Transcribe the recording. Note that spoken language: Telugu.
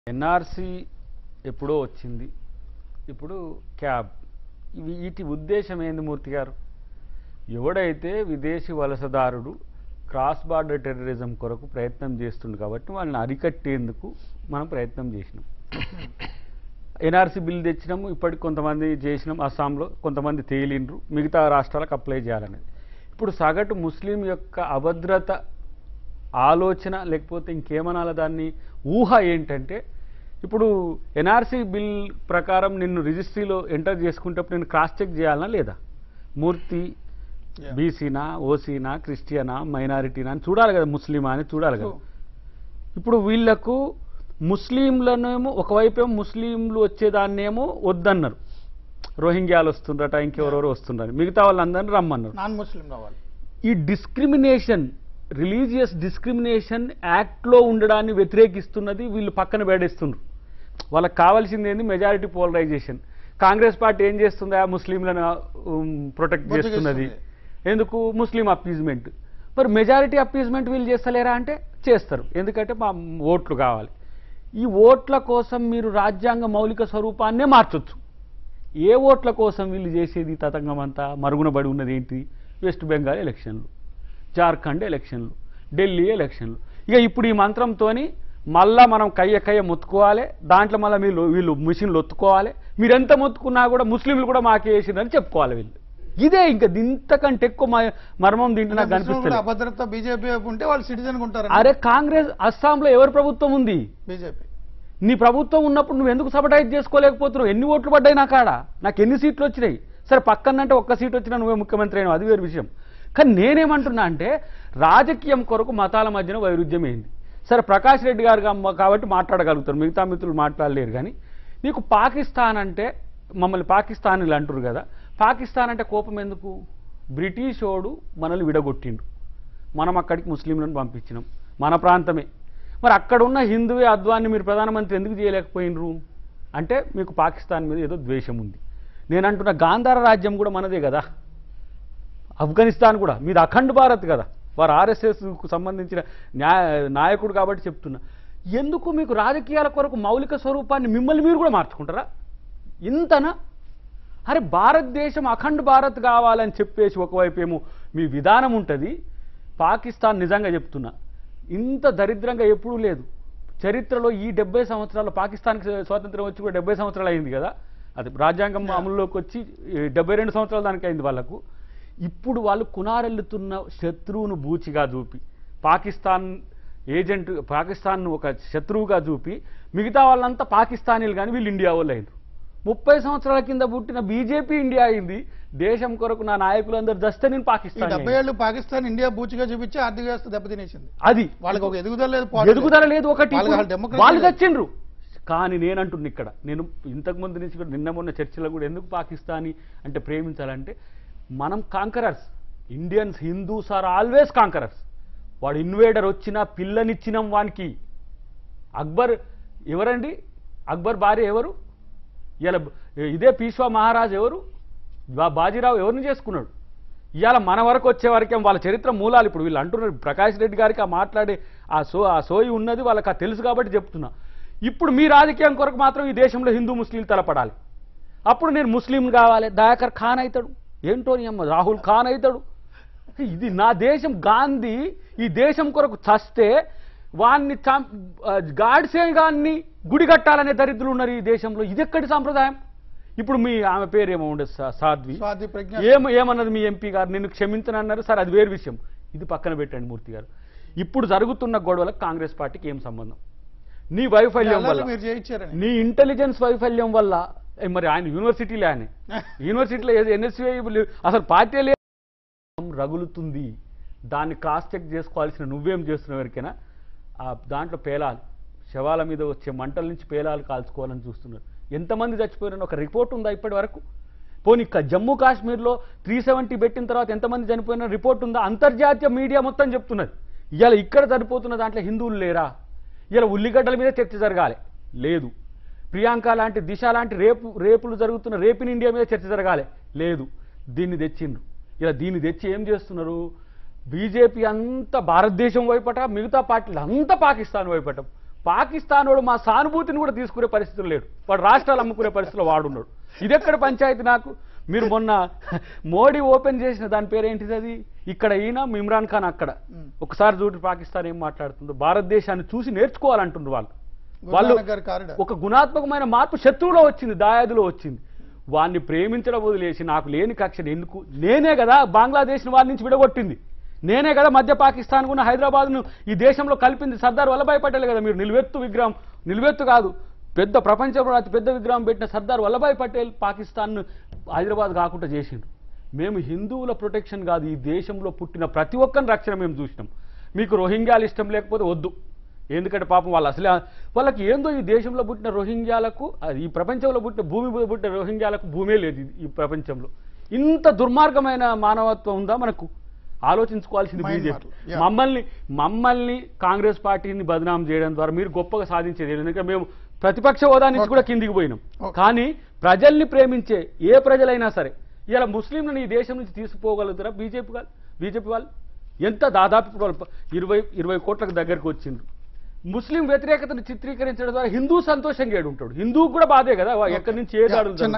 ఎన్ఆర్సి ఎప్పుడో వచ్చింది ఇప్పుడు క్యాబ్ ఇవి వీటి ఉద్దేశం ఏంది మూర్తి గారు ఎవడైతే విదేశీ వలసదారుడు క్రాస్ బార్డర్ టెర్రరిజం కొరకు ప్రయత్నం చేస్తుండు కాబట్టి వాళ్ళని అరికట్టేందుకు మనం ప్రయత్నం చేసినాం ఎన్ఆర్సీ బిల్ తెచ్చినాము ఇప్పటికి కొంతమంది చేసినాం అస్సాంలో కొంతమంది తేలిండ్రు మిగతా రాష్ట్రాలకు అప్లై చేయాలనేది ఇప్పుడు సగటు ముస్లిం యొక్క అభద్రత ఆలోచన లేకపోతే ఇంకేమనాల దాన్ని ఊహ ఏంటంటే ఇప్పుడు ఎన్ఆర్సీ బిల్ ప్రకారం నిన్ను రిజిస్ట్రీలో ఎంటర్ చేసుకుంటప్పుడు నేను క్రాస్ చెక్ చేయాలనా లేదా మూర్తి Yeah. బీసీనా ఓసీనా క్రిస్టియనా మైనారిటీనా అని చూడాలి కదా ముస్లిమా అని చూడాలి కదా ఇప్పుడు వీళ్ళకు ముస్లింలనేమో ఒకవైపేమో ముస్లింలు వచ్చేదాన్నేమో వద్దన్నారు రోహింగ్యాలు వస్తుండట ఇంకెవరెవరో వస్తుండ్రని మిగతా వాళ్ళందరినీ రమ్మన్నారు నాన్ ముస్లిం రావాలి ఈ డిస్క్రిమినేషన్ రిలీజియస్ డిస్క్రిమినేషన్ యాక్ట్లో ఉండడాన్ని వ్యతిరేకిస్తున్నది వీళ్ళు పక్కన పెడేస్తున్నారు వాళ్ళకి కావాల్సింది ఏంది మెజారిటీ పోలరైజేషన్ కాంగ్రెస్ పార్టీ ఏం చేస్తుంది ఆ ముస్లింలను ప్రొటెక్ట్ చేస్తున్నది బొచ్చగిస్తుంది. ఎందుకు ముస్లిం అప్పీజ్మెంట్ మరి మెజారిటీ అప్పీజ్మెంట్ వీళ్ళు చేస్తలేరా అంటే చేస్తారు ఎందుకంటే మా ఓట్లు కావాలి ఈ ఓట్ల కోసం మీరు రాజ్యాంగ మౌలిక స్వరూపాన్నే మార్చొచ్చు ఏ ఓట్ల కోసం వీళ్ళు చేసేది ఈ తతంగం అంతా మరుగునబడి ఉన్నది ఏంటి వెస్ట్ బెంగాల్ ఎలక్షన్లు జార్ఖండ్ ఎలక్షన్లు ఢిల్లీ ఎలక్షన్లు ఇక ఇప్పుడు ఈ మంత్రంతోని మళ్ళా మనం కయ్య కయ్య మొత్తుకోవాలి దాంట్లో మళ్ళీ వీళ్ళు వీళ్ళు మిషన్లు ఒత్తుకోవాలి మీరెంత మొత్తుకున్నా కూడా ముస్లింలు కూడా మాకే వేసిందని చెప్పుకోవాలి వీళ్ళు ఇదే ఇంకా ఇంతకంటే ఎక్కువ మ- మర్మం దీంట్లో నాకు ముస్లింలు కూడా కనిపిస్తుంది అభద్రత బీజేపీ వైపు ఉంటే వాళ్ళు సిటిజన్ ఉంటారు అరే కాంగ్రెస్ అస్సాంలో ఎవరి ప్రభుత్వం ఉంది బీజేపీ నీ ప్రభుత్వం ఉన్నప్పుడు నువ్వు ఎందుకు సబటైజ్ చేసుకోలేకపోతున్నావు ఎన్ని ఓట్లు పడ్డాయి నా కాడ నాకు ఎన్ని సీట్లు వచ్చినాయి సరే పక్కనంటే ఒక్క సీట్ వచ్చినా నువ్వే ముఖ్యమంత్రి అయినావు అది వేరు విషయం కానీ నేనేమంటున్నా అంటే రాజకీయం కొరకు మతాల మధ్యన వైరుధ్యం ఏంది సరే ప్రకాష్ రెడ్డి గారు గా- కాబట్టి మాట్లాడగలుగుతారు మిగతా మిత్రులు మాట్లాడలేరు కానీ నీకు పాకిస్తాన్ అంటే మమ్మల్ని పాకిస్తానీలు అంటారు కదా పాకిస్తాన్ అంటే కోపం ఎందుకు బ్రిటిష్ ఓడు మనల్ని విడగొట్టిండు మనం అక్కడికి ముస్లింలను పంపించినాం మన ప్రాంతమే మరి అక్కడ ఉన్న హిందువే అద్వాన్ని మీరు ప్రధానమంత్రి ఎందుకు చేయలేకపోయినరు అంటే మీకు పాకిస్తాన్ మీద ఏదో ద్వేషం ఉంది నేను అంటున్న గాంధార రాజ్యం కూడా మనదే కదా ఆఫ్ఘనిస్తాన్ కూడా మీది అఖండ్ భారత్ కదా వారు ఆర్ఎస్ఎస్కు సంబంధించిన న్యాయ నాయకుడు కాబట్టి చెప్తున్నా ఎందుకు మీకు రాజకీయాల కొరకు మౌలిక స్వరూపాన్ని మిమ్మల్ని మీరు కూడా మార్చుకుంటారా ఇంతనా అరే భారతదేశం అఖండ్ భారత్ కావాలని చెప్పేసి ఒకవైపు ఏమో మీ విధానం ఉంటుంది పాకిస్తాన్ నిజంగా చెప్తున్నా ఇంత దరిద్రంగా ఎప్పుడూ లేదు చరిత్రలో ఈ డెబ్బై సంవత్సరాలు పాకిస్తాన్కి స్వాతంత్రం వచ్చి కూడా డెబ్బై సంవత్సరాలు అయింది కదా అది రాజ్యాంగం అమలులోకి వచ్చి డెబ్బై రెండు సంవత్సరాల దానికి అయింది వాళ్ళకు ఇప్పుడు వాళ్ళు కునారెల్లుతున్న శత్రువును బూచిగా చూపి పాకిస్తాన్ ఏజెంట్ పాకిస్తాన్ను ఒక శత్రువుగా చూపి మిగతా వాళ్ళంతా పాకిస్తానీలు కానీ వీళ్ళు ఇండియా వాళ్ళు అయింది ముప్పై సంవత్సరాల కింద పుట్టిన బీజేపీ ఇండియా అయింది దేశం కొరకు నా నాయకులందరూ దస్తే నేను ఈ పాకిస్తాన్ డెబ్బై ఏళ్ళు పాకిస్తాన్ ఇండియా బూచిగా చూపించి ఆర్థిక వ్యవస్థ దెబ్బతినేసింది అది వాళ్ళకి ఒక ఎదుగుదల లేదు పాలన లేదు. ఎదుగుదల లేదు ఒకటి వాళ్ళకి ఇప్పుడు అసలు democracy వాళ్ళు లేదు. తెచ్చిండ్రు కానీ నేను అంటున్నా ఇక్కడ నేను ఇంతకు ముందు నుంచి కూడా నిన్న మొన్న చర్చలో కూడా ఎందుకు పాకిస్తానీ అంటే ప్రేమించాలంటే మనం conquerors Indians Hindus are always conquerors వాడు ఇన్వేడర్ వచ్చినా పిల్లనిచ్చినాం వానికి అక్బర్ ఎవరండి అక్బర్ భార్య ఎవరు ఇవాళ ఇదే పీష్వా మహారాజ్ ఎవరు బా- బాజీరావు ఎవరిని చేసుకున్నాడు ఇవాళ మన వరకు వచ్చే వరకేం వాళ్ళ చరిత్ర మూలాలు ఇప్పుడు వీళ్ళు అంటున్నారు ప్రకాష్ రెడ్డి గారికి ఆ మాట్లాడే ఆ సో ఆ సోయి ఉన్నది వాళ్ళకి ఆ తెలుసు కాబట్టి చెప్తున్నా ఇప్పుడు మీ రాజకీయం కొరకు మాత్రం ఈ దేశంలో హిందూ ముస్లింలు తలపడాలి అప్పుడు నేను ముస్లిం కావాలి దయాకర్ ఖాన్ అవుతాడు ఏంటో నీ అమ్మ రాహుల్ ఖాన్ అవుతాడు ఇది నా దేశం గాంధీ ఈ దేశం కొరకు చస్తే వాన్ని చం- ఆ, గాడ్సే గాన్ని గుడి కట్టాలనే దరిద్రులు ఉన్నారు ఈ దేశంలో ఇది ఎక్కడి సాంప్రదాయం ఇప్పుడు మీ ఆమె పేరు ఏమో ఉండదు సా- సాధ్వి స్వాతి ప్రజ్ఞ ఏం ఏమన్నది మీ ఎంపీ గారు నిన్ను క్షమించనన్నారు సరే అది వేరు విషయం ఇది పక్కన పెట్టండి మూర్తి గారు ఇప్పుడు జరుగుతున్న గొడవలకు కాంగ్రెస్ పార్టీకి ఏం సంబంధం నీ వైఫల్యం అలా వల్ల మీరు చేయించారని నీ ఇంటెలిజెన్స్ వైఫల్యం వల్ల ఏ, మరి ఆయన యూనివర్సిటీలే ఆయన యూనివర్సిటీలో ఏది ఎన్ఎస్సీ అసలు పార్టీ లే రగులుతుంది దాన్ని క్రాస్ చెక్ చేసుకోవాల్సిన నువ్వేం చేస్తున్నావు ఎవరికైనా ఆ దాంట్లో పేలాలు శవాల మీద వచ్చే మంటల నుంచి పేలాలు కాల్చుకోవాలని చూస్తున్నారు ఎంతమంది చచ్చిపోయారని ఒక రిపోర్ట్ ఉందా ఇప్పటి వరకు పోనీ క- జమ్మూ కాశ్మీర్లో త్రీ సెవెంటీ పెట్టిన తర్వాత ఎంతమంది చనిపోయిన రిపోర్ట్ ఉందా అంతర్జాతీయ మీడియా మొత్తం చెప్తున్నది ఇవాళ ఇక్కడ చనిపోతున్న దాంట్లో హిందువులు లేరా ఇలా ఉల్లిగడ్డల మీద చర్చ జరగాలి లేదు ప్రియాంక లాంటి దిశ లాంటి రేపు రేపులు జరుగుతున్న రేపు ఇన్ ఇండియా మీద చర్చ జరగాలి లేదు దీన్ని తెచ్చిండ్రు ఇలా దీన్ని తెచ్చి ఏం చేస్తున్నారు బీజేపీ అంతా భారతదేశం వైపట మిగతా పార్టీలు అంతా పాకిస్తాన్ వైపట పాకిస్తాన్ వాడు మా సానుభూతిని కూడా తీసుకునే పరిస్థితులు లేడు వాడు రాష్ట్రాలు అమ్ముకునే పరిస్థితిలో వాడున్నాడు ఇదెక్కడ పంచాయతీ నాకు మీరు మొన్న మోడీ ఓపెన్ చేసిన దాని పేరేంటిది అది ఇక్కడ ఈయన ఇమ్రాన్ ఖాన్ అక్కడ ఉమ్. ఒకసారి చూడు పాకిస్తాన్ ఏం మాట్లాడుతుందో భారతదేశాన్ని చూసి నేర్చుకోవాలంటుండ్రు వాళ్ళు వాళ్ళు గురునానక్ గారి కారిడార్ ఒక గుణాత్మకమైన మార్పు శత్రువులో వచ్చింది దాయాదిలో వచ్చింది వాడిని ప్రేమించడం వదిలేసి నాకు లేని కక్షను ఎందుకు నేనే కదా బంగ్లాదేశ్ని వాళ్ళ నుంచి విడగొట్టింది నేనే కదా మధ్య పాకిస్తాన్ కూడా హైదరాబాద్ను ఈ దేశంలో కలిపింది సర్దార్ వల్లభాయ్ పటేల్ కదా మీరు నిలువెత్తు విగ్రహం నిలువెత్తు కాదు పెద్ద ప్రపంచంలో అతి పెద్ద విగ్రహం పెట్టిన సర్దార్ వల్లభాయ్ పటేల్ పాకిస్తాన్ను హైదరాబాద్ కాకుండా చేసిండు మేము హిందువుల ప్రొటెక్షన్ కాదు ఈ దేశంలో పుట్టిన ప్రతి ఒక్కరిని రక్షణ మేము చూసినాం మీకు రోహింగ్యాలు ఇష్టం లేకపోతే వద్దు ఎందుకంటే పాపం వాళ్ళు అసలే వాళ్ళకి ఏందో ఈ దేశంలో పుట్టిన రోహింగ్యాలకు అది ఈ ప్రపంచంలో పుట్టిన భూమి మీద పుట్టిన రోహింగ్యాలకు భూమే లేదు ఇది- ఈ ప్రపంచంలో ఇంత దుర్మార్గమైన మానవత్వం ఉందా మనకు ఆలోచించుకోవాల్సింది Myanmar, బీజేపీ yeah. మమ్మల్ని మమ్మల్ని కాంగ్రెస్ పార్టీని బదనాం చేయడం ద్వారా మీరు గొప్పగా సాధించేది ఏంటి? ఎందుకంటే మేము ప్రతిపక్ష హోదా నుంచి Okay. కూడా కిందికి పోయినాం Okay. కానీ ప్రజల్ని ప్రేమించే ఏ ప్రజలైనా సరే ఇలా ముస్లింలను ఈ దేశం నుంచి తీసుకుపోగలుగుతారా బీజేపీ వాళ్ళు బీజేపీ వాళ్ళు ఎంత దాదాపు ఇప్పుడు వాళ్ళు ఇరవై ఇరవై కోట్లకు దగ్గరికి వచ్చిండ్రు ముస్లిం వ్యతిరేకతను చిత్రీకరించడం ద్వారా హిందూ సంతోషంగా ఏడు ఉంటాడు హిందూ కూడా బాధే కదా వా- ఎక్కడి నుంచి ఏ Yeah, దాడులు చిన్న